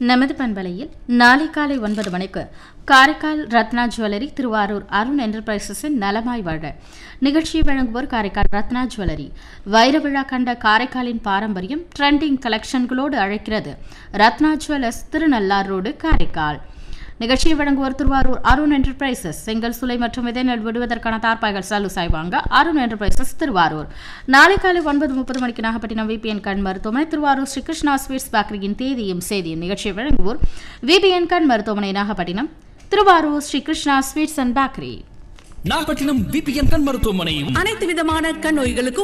நமது பண்பலையில் நாளை காலை ஒன்பது மணிக்கு காரைக்கால் ரத்னா ஜுவல்லரி திருவாரூர் அருண் என்டர்பிரைசஸின் நலமாய் வாழ நிகழ்ச்சியை வழங்குவோர் காரைக்கால் ரத்னா ஜுவல்லரி வைர விழா கண்ட காரைக்காலின் பாரம்பரியம் ட்ரெண்டிங் கலெக்ஷன்களோடு அழைக்கிறது ரத்னா ஜுவல்லர்ஸ் திருநள்ளார் ரோடு காரைக்கால் நிகழ்ச்சியை வழங்குவோர் திருவாரூர் அருண் என்டர்பிரைசஸ் செங்கல் சுலை மற்றும் விதைநெல் விடுவதற்கான தார்பாய்கள் சலு சாய்வாங்க அருண் என்டர்பிரைசஸ் திருவாரூர் நாளை காலை ஒன்பது முப்பது மணிக்கு நாகப்பட்டினம் விபிஎன் கண் மருத்துவமனை திருவாரூர் ஸ்ரீ கிருஷ்ணா ஸ்வீட்ஸ் பேக்கரியின் தேதியும் செய்தியும் நிகழ்ச்சியை வழங்குவோர் விபிஎன் கண் மருத்துவமனை Nagapattinam Thiruvarur Sri Krishna sweets and bakery Nagapattinam VPN கண் மருத்துவமனையும் அனைத்து விதமான கண் நோய்களுக்கும்